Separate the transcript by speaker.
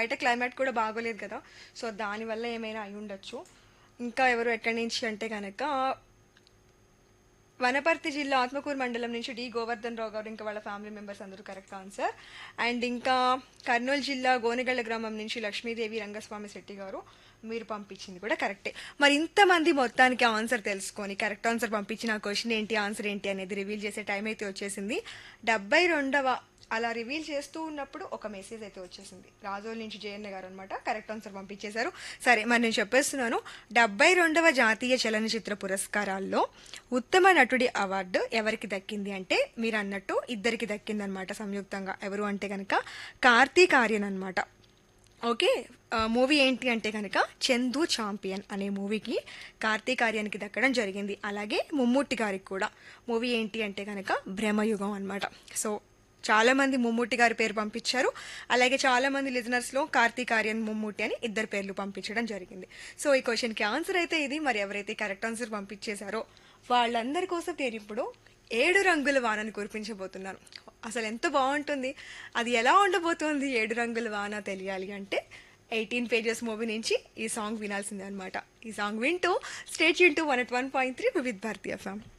Speaker 1: బయట క్లైమేట్ కూడా బాగోలేదు కదా సో దానివల్ల ఏమైనా అయి ఉండొచ్చు ఇంకా ఎవరు ఎక్కడి నుంచి అంటే కనుక వనపర్తి జిల్లా ఆత్మకూరు మండలం నుంచి డి గోవర్ధన్ రావు గారు ఇంకా వాళ్ళ ఫ్యామిలీ మెంబర్స్ అందరూ కరెక్ట్ ఆన్సర్ అండ్ ఇంకా కర్నూలు జిల్లా గోనెగళ్ళ గ్రామం నుంచి లక్ష్మీదేవి రంగస్వామి శెట్టి గారు మీరు పంపించింది కూడా కరెక్టే మరి ఇంతమంది మొత్తానికి ఆన్సర్ తెలుసుకొని కరెక్ట్ ఆన్సర్ పంపించిన క్వశ్చన్ ఏంటి ఆన్సర్ ఏంటి అనేది రివీల్ చేసే టైం అయితే వచ్చేసింది డెబ్బై రెండవ అలా రివీల్ చేస్తూ ఉన్నప్పుడు ఒక మెసేజ్ అయితే వచ్చేసింది రాజోల్ నుంచి జయన్న గారు అనమాట కరెక్ట్ ఆన్సర్ పంపించేశారు సరే మరి నేను చెప్పేస్తున్నాను డెబ్బై రెండవ జాతీయ చలనచిత్ర పురస్కారాల్లో ఉత్తమ నటుడి అవార్డు ఎవరికి దక్కింది అంటే మీరు అన్నట్టు ఇద్దరికి దక్కిందనమాట సంయుక్తంగా ఎవరు అంటే కనుక కార్తీక్ ఆర్యన్ అనమాట ఓకే మూవీ ఏంటి అంటే కనుక చందు చాంపియన్ అనే మూవీకి కార్తీక్ ఆర్యన్కి దక్కడం జరిగింది అలాగే ముమ్మూర్తి గారికి కూడా మూవీ ఏంటి అంటే కనుక భ్రమయుగం అనమాట సో చాలా మంది ముమ్మూర్తి గారి పేరు పంపించారు అలాగే చాలా మంది లిజనర్స్ లో కార్తీక్ ఆర్యన్ ముమ్మూర్తి అని ఇద్దరు పేర్లు పంపించడం జరిగింది సో ఈ క్వశ్చన్ కి ఆన్సర్ అయితే ఇది మరి ఎవరైతే కరెక్ట్ ఆన్సర్ పంపించేశారో వాళ్ళందరి కోసం నేను ఇప్పుడు ఏడు రంగుల వానని కురిపించబోతున్నాను అసలు ఎంత బాగుంటుంది అది ఎలా ఉండబోతుంది ఏడు రంగుల వాన తెలియాలి అంటే ఎయిటీన్ పేజెస్ మూవీ నుంచి ఈ సాంగ్ వినాల్సిందే అనమాట ఈ సాంగ్ వింటూ స్టేట్ యూన్ to one eight one point three with Bharatiya FM